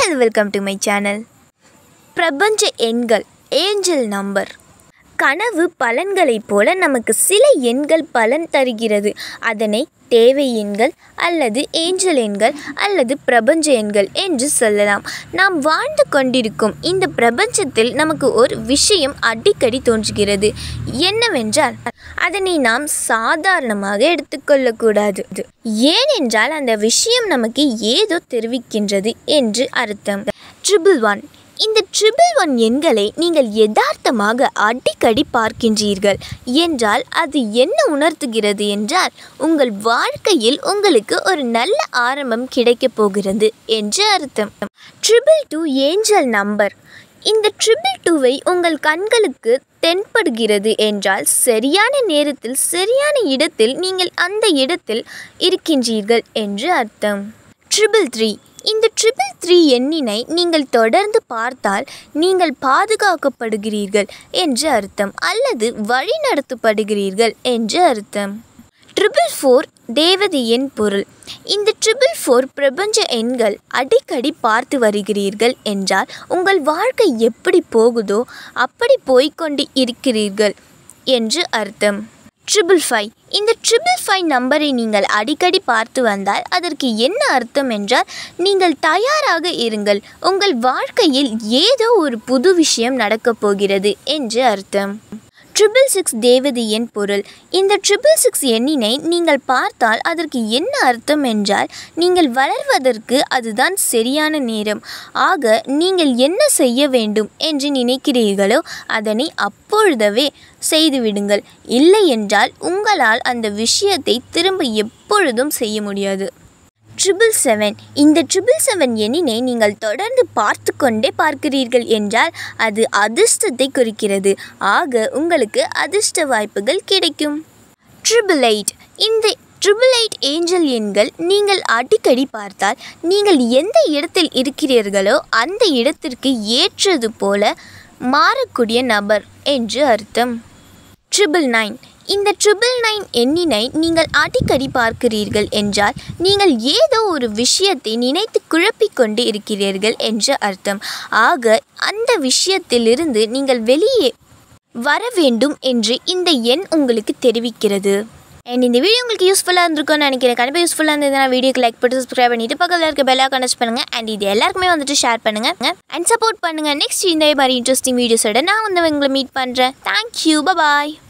and welcome to my channel பிரபஞ்ச எண்கள் angel number கனவு பலன்களைப் போல நமக்கு சில எண்கள் பலன் தருகிறது அதனை தேவை எண்கள் அல்லது ஏஞ்சல் எண்கள் அல்லது பிரபஞ்ச எண்கள் என்று சொல்லலாம் நாம் வாழ்ந்து கொண்டிருக்கும் இந்த பிரபஞ்சத்தில் நமக்கு ஒரு விஷயம் அடிக்கடி தோன்றுகிறது என்னவென்றால் அதனை நாம் சாதாரணமாக எடுத்துக்கொள்ளக்கூடாது ஏனென்றால் அந்த விஷயம் நமக்கு ஏதோ தெரிவிக்கின்றது என்று அர்த்தம் ட்ரிபிள் ஒன் இந்த ட்ரிபிள் ஒன் எண்களை நீங்கள் யதார்த்தமாக அடிக்கடி பார்க்கின்றீர்கள் என்றால் அது என்ன உணர்த்துகிறது என்றால் உங்கள் வாழ்க்கையில் உங்களுக்கு ஒரு நல்ல ஆரம்பம் கிடைக்கப் போகிறது என்று அர்த்தம் ட்ரிபிள் டூ ஏஞ்சல் நம்பர் இந்த ட்ரிபிள் டூவை உங்கள் கண்களுக்கு தென்படுகிறது என்றால் சரியான நேரத்தில் சரியான இடத்தில் நீங்கள் அந்த இடத்தில் இருக்கின்றீர்கள் என்று அர்த்தம் ட்ரிபிள் த்ரீ இந்த ட்ரிபிள் த்ரீ எண்ணினை நீங்கள் தொடர்ந்து பார்த்தால் நீங்கள் பாதுகாக்கப்படுகிறீர்கள் என்று அர்த்தம் அல்லது வழிநடத்தப்படுகிறீர்கள் என்று அர்த்தம் ட்ரிபிள் ஃபோர் தேவதையின் பொருள் இந்த ட்ரிபிள் ஃபோர் பிரபஞ்ச எண்கள் அடிக்கடி பார்த்து வருகிறீர்கள் என்றால் உங்கள் வாழ்க்கை எப்படி போகுதோ அப்படி போய்க்கொண்டு இருக்கிறீர்கள் என்று அர்த்தம் ட்ரிபிள் ஃபைவ் இந்த ட்ரிபிள் ஃபைவ் நம்பரை நீங்கள் அடிக்கடி பார்த்து வந்தால் அதற்கு என்ன அர்த்தம் என்றால் நீங்கள் தயாராக இருங்கள் உங்கள் வாழ்க்கையில் ஏதோ ஒரு புது விஷயம் நடக்கப் போகிறது என்று அர்த்தம் ட்ரிபிள் சிக்ஸ் தேவதையின் பொருள் இந்த ட்ரிபிள் சிக்ஸ் எண்ணினை நீங்கள் பார்த்தால் அதற்கு என்ன அர்த்தம் என்றால் நீங்கள் வளர்வதற்கு அதுதான் சரியான நேரம் ஆக நீங்கள் என்ன செய்ய வேண்டும் என்று நினைக்கிறீர்களோ அதனை அப்பொழுதவே செய்துவிடுங்கள் இல்லை என்றால் உங்களால் அந்த விஷயத்தை திரும்ப எப்பொழுதும் செய்ய முடியாது ட்ரிபிள் செவன் இந்த ட்ரிபிள் செவன் எண்ணினை நீங்கள் தொடர்ந்து பார்த்து கொண்டே பார்க்கிறீர்கள் என்றால் அது அதிர்ஷ்டத்தை குறிக்கிறது ஆக உங்களுக்கு அதிர்ஷ்ட வாய்ப்புகள் கிடைக்கும் ட்ரிபிள் எயிட் இந்த ட்ரிபிள் எயிட் ஏஞ்சல் எண்கள் நீங்கள் அடிக்கடி பார்த்தால் நீங்கள் எந்த இடத்தில் இருக்கிறீர்களோ அந்த இடத்திற்கு ஏற்றது போல மாறக்கூடிய நபர் என்று அர்த்தம் ட்ரிபிள் நைன் இந்த ட்ரிபிள் நைன் எண்ணினை நீங்கள் அடிக்கடி பார்க்கிறீர்கள் என்றால் நீங்கள் ஏதோ ஒரு விஷயத்தை நினைத்து குழப்பிக் கொண்டு இருக்கிறீர்கள் என்று அர்த்தம் ஆக அந்த விஷயத்திலிருந்து நீங்கள் வெளியே வர வேண்டும் என்று இந்த எண் உங்களுக்கு தெரிவிக்கிறது அண்ட் இந்த வீடியோ உங்களுக்கு யூஸ்ஃபுல்லாக இருந்திருக்கும்னு நினைக்கிறேன் கண்டிப்பாக யூஸ்ஃபுல்லாக இருந்ததுன்னா வீடியோக்கு லைக் போட்டு சப்ஸ்கிரைப் பண்ணிட்டு பக்கத்தில் இருக்க பெல்லா கனெக்ட் பண்ணுங்கள் அண்ட் இது எல்லாருக்குமே வந்துட்டு ஷேர் பண்ணுங்கள் அண்ட் சப்போர்ட் பண்ணுங்கள் நெக்ஸ்ட் இந்த மாதிரி இன்ட்ரெஸ்டிங் வீடியோஸோட நான் வந்து உங்களை மீட் பண்ணுறேன் தேங்க்யூ பாய்